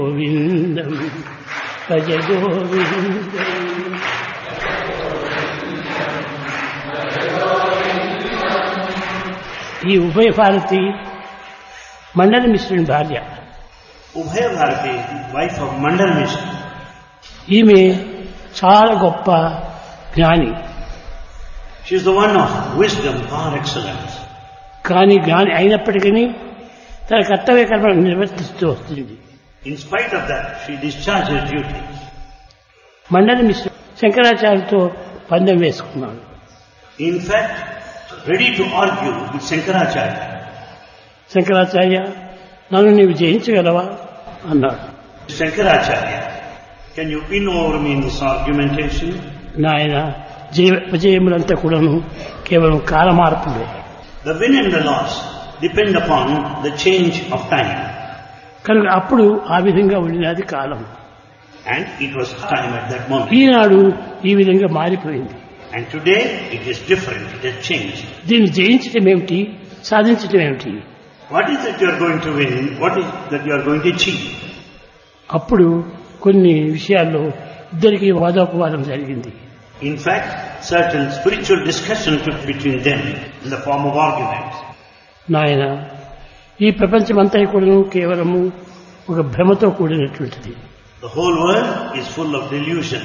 గోవిందం భజ గోవిందం ఈ ఉభయ భారతి మండల మిశ్రుని భార్య Ubhaya Bharati, wife of Mandal Mishra, ఈమె చాలా గొప్ప జ్ఞాని she is the one of wisdom par excellence. కానీ జ్ఞాని అయినప్పటికీ తన కర్తవ్య కర్మను నిర్వర్తిస్తూ వస్తుంది In spite of that, she discharges duties. మండల మిశ్ర శంకరాచార్యతో పందెం వేసుకున్నాడు In fact, ready to argue with Shankaracharya. Shankaracharya నన్ను నీవు జయించగలవా అన్నాడు Shankaracharya, can you win over me in this argumentation? నాయన జయ విజయములంతా కూడాను కేవలం కాలమార్పులే The win and the loss depend upon the change of time. కనుక అప్పుడు ఆ విధంగా ఉండినది కాలం And it was time at that moment. ఈనాడు ఈ విధంగా మారిపోయింది And today it is different, it has changed. దీన్ని జయించడం ఏమిటి సాధించడం ఏమిటి What is that you are going to win? What is that you are going to achieve? అప్పుడు కొన్ని విషయాల్లో ఇద్దరికి వాదోపవాదం జరిగింది In fact, certain spiritual discussion took between them in the form of arguments. నాయన ఈ ప్రపంచమంతా కూడాను కేవలము ఒక భ్రమతో కూడినటువంటిది The whole world is full of delusion.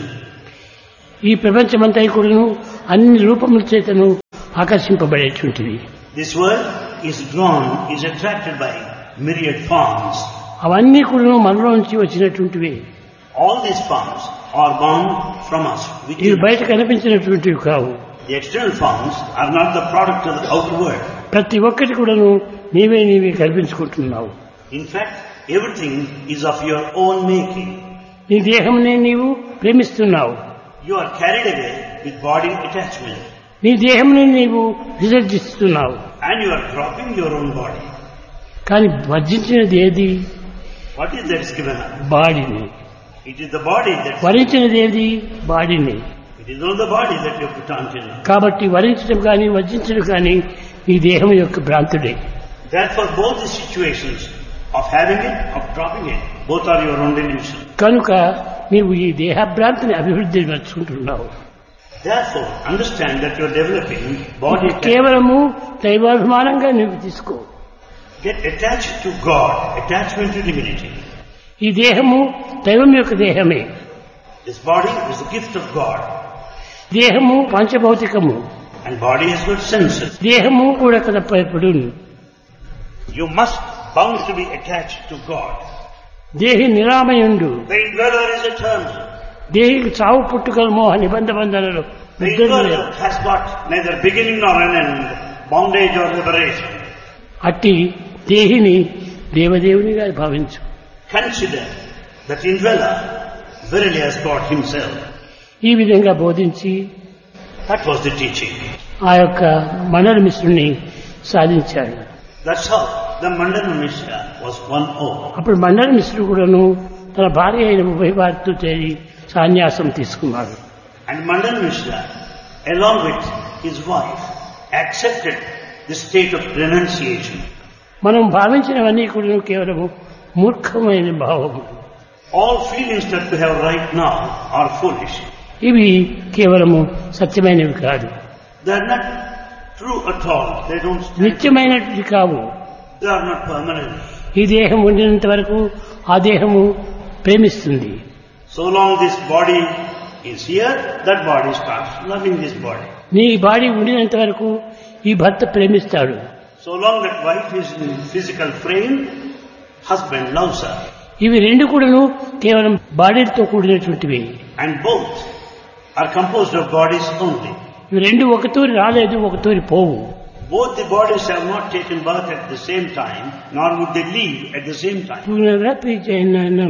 ఈ ప్రపంచమంతా కూడాను అన్ని రూపముల చేతను ఆకర్షింపబడేటువంటిది This world is drawn, is attracted by myriad forms. అవన్నీ కూడాను మనలో నుంచి వచ్చినటువంటివి All these forms are born from us. ఇవి Within. బయట కనిపించినటువంటివి కావు The external forms are not the product of the outer world. ప్రతి ఒక్కటి కూడాను నీవే నీవే కల్పించుకుంటున్నావు In fact, everything is of your own making. నీ దేహంనే నీవు ప్రేమిస్తున్నావు You are carried away with body attachment నీ దేహంని నీవు విసర్జిస్తున్నావు and you are dropping your own body. కానీ వర్జించినది ఏది What is that is given up? బాడీని It is the body that వరించినది ఏది బాడీని it is not the body that you put on till now. కాబట్టి వరించడం కానీ వర్జించడం కానీ నీ దేహం యొక్క భ్రాంతుడే Therefore, both the situations of having it, of dropping it, both are your own delusion. కనుక నీవు ఈ దేహభ్రాంతిని అభివృద్ధి పరుచుకుంటున్నావు Therefore, understand that you are developing body. attachment. కేవలము దైవాభిమానంగా నువ్వు తీసుకో Get attached to God, attachment to divinity. ఈ దేహము దైవం యొక్క దేహమే This body is the gift of God, దేహము పంచభౌతికము and body has got senses. దేహము కూడా కదప్పుడు You must bound to be attached to God. దేహి నిరామయుండు The indweller is eternal. దేహికి చావు పుట్టుకల మోహ నిబంధ బంధనలు The నిద్రలు లేవు. indweller has got neither beginning nor an end, bondage or liberation. అట్టి దేహిని దేవదేవునిగా భావించు Consider that indweller verily has God himself. ఈ విధంగా బోధించి That was the teaching. ఆ యొక్క మండల మిశ్రుని సాధించాడు That's how the Mandana Mishra was won over. అప్పుడు మండల మిశ్రుడు కూడాను తన భార్య అయిన ఉభయ భారతితో చేరి సన్యాసం తీసుకున్నాడు And Mandana Mishra, along with his wife, accepted the state of renunciation. మనం భావించినవన్నీ కూడా కేవలము మూర్ఖమైన భావము All feelings that we have right now are foolish. ఇవి కేవలము సత్యమైనవి కాదు They are not true at all. They don't stand. నిత్యమైనవి కావు They are not permanent. ఈ దేహం ఉండినంత వరకు ఆ దేహము ప్రేమిస్తుంది So long this body is here, that body starts loving this body. నీ బాడీ ఉండినంత వరకు ఈ భర్త ప్రేమిస్తాడు So long that wife is in physical frame, husband loves her. ఇవి రెండు కూడాను కేవలం బాడీతో కూడినటువంటివి And both are composed of bodies only. ఇవి రెండు ఒక తూరి రాలేదు ఒక తూరి పోవు Both the bodies have not taken birth at the same time, nor would they leave at the same time. పునరపి జననం